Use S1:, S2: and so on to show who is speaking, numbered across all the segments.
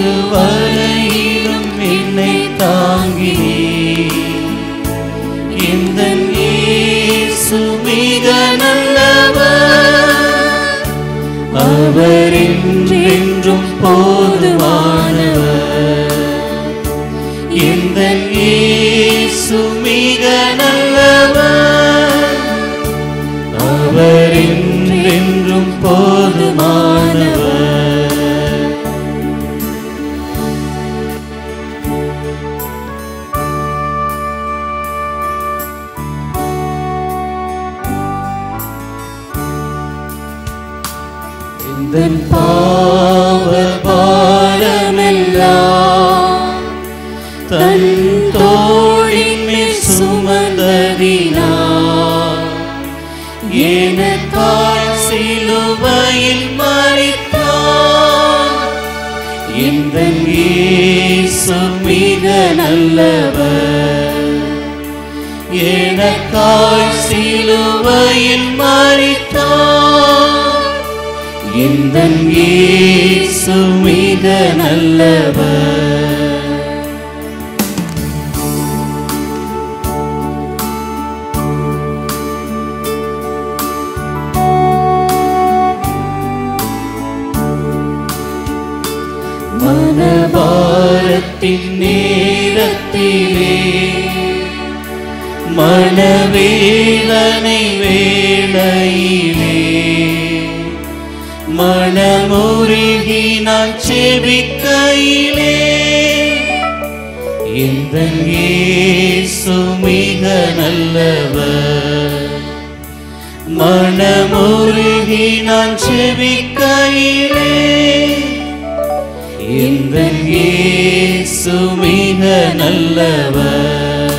S1: இதுவரையிலும் என்னை தாங்கினே இந்த இயேசு மிக நல்லவர் அவர் என்றென்றும் போதுமானவர் இந்த இயேசு மிக நல்லவர் அவர் என்றென்றும் போதுமானவர் இந்த பாவ பாரமெல்லாம் தன் தோளின் மேல் சுமந்ததினார் எனக்காய் சிலுவையில் மறித்தார் இந்த இயேசு மிக நல்லவர் எனக்காய் சிலுவையில் மறித்தார் இந்த இயேசு மிக நல்லவர் மனபாரத்தின் நேரத்திலே மனவேதனை வேளையிலே மனமுருகி நான் செபிக்கையிலே இந்த இயேசு மிக நல்லவர் மனமுருகி நான் செபிக்கையிலே இந்த இயேசு மிக நல்லவர்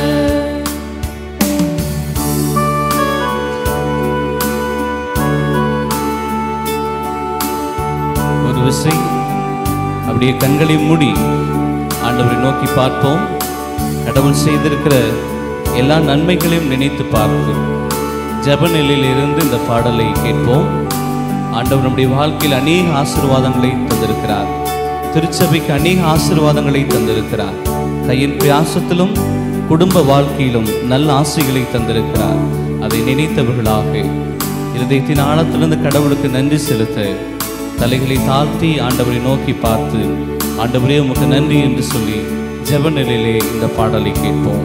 S1: ஒரு விசை அப்படியே கண்களை மூடி ஆண்டவரை நோக்கி பார்ப்போம் கடவுள் செய்திருக்கிற எல்லா நன்மைகளையும் நினைத்து பார்த்து ஜெப நிலையில் இருந்து இந்த பாடலை கேட்போம் ஆண்டவர் நம்முடைய வாழ்க்கையில் அநேக ஆசீர்வாதங்களை தந்திருக்கிறார் திருச்சபைக்கு அநேக ஆசீர்வாதங்களை தந்திருக்கிறார் கையின் பிரயாசத்திலும் குடும்ப வாழ்க்கையிலும் நல்ல ஆசைகளை தந்திருக்கிறார் அதை நினைத்தவர்களாக இருதயத்தின் ஆழத்திலிருந்து கடவுளுக்கு நன்றி செலுத்த தலைகளை தாழ்த்தி ஆண்டவரை நோக்கி பார்த்து ஆண்டவரே உமக்கு நன்றி என்று சொல்லி ஜெப நிலையிலே இந்த பாடலை கேட்போம்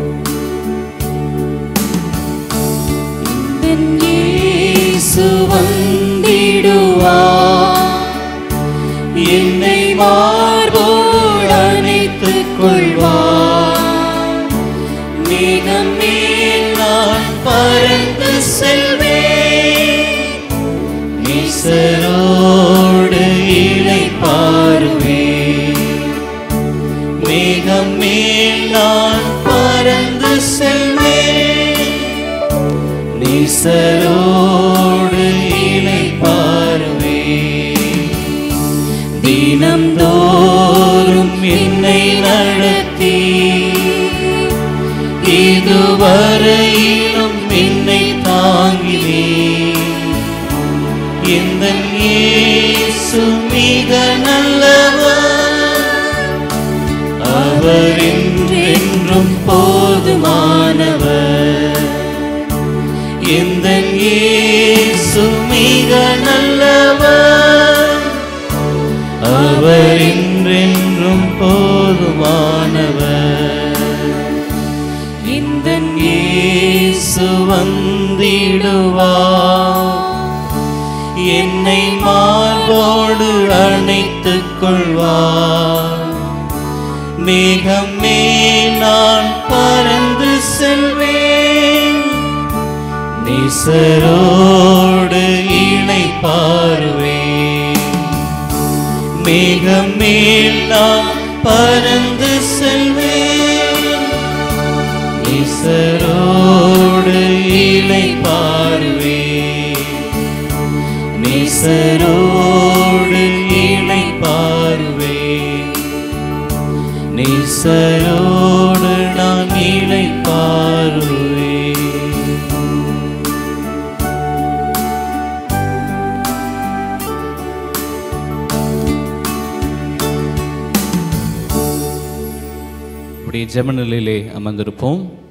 S1: இயேசு வந்திடுவார் என்னை மார்போடு அணைத்துக் கொள்வார் மேகம் மேல் நான் பறந்து செல்வேன் ஈசரோடு இலை பாருவேன் மேகம் மேல் நான் பறந்து செல்வேன் நீசரோடு இலை பாருவேன் தினம்தோறும் என்னை நடத்தி இதுவரையிலும் என்னை தாங்கினே இந்த இயேசு மிக நல்லவர் அவர் என்றென்றும் போதுமானவர் இந்த இயேசு மிக நல்லவர் அவர் என்றென்றும் போதுமானவர் இந்த இயேசு வந்திடுவார் என்னை மார்போடு அணைத்துக் கொள்வார் மேகம் மேல் நான் பறந்து செல்வேன் நேசரோடு இணை பாருவேன் மேகம் மேல் நான் பறந்து செல்வேன் நேசரோடு இணை பாருவேன் நேசரோடு இணை பாருவேன் நேசரோடு நான் இணை பாருவேன் நம்முடைய ஜெப நிலையிலே அமர்ந்திருப்போம்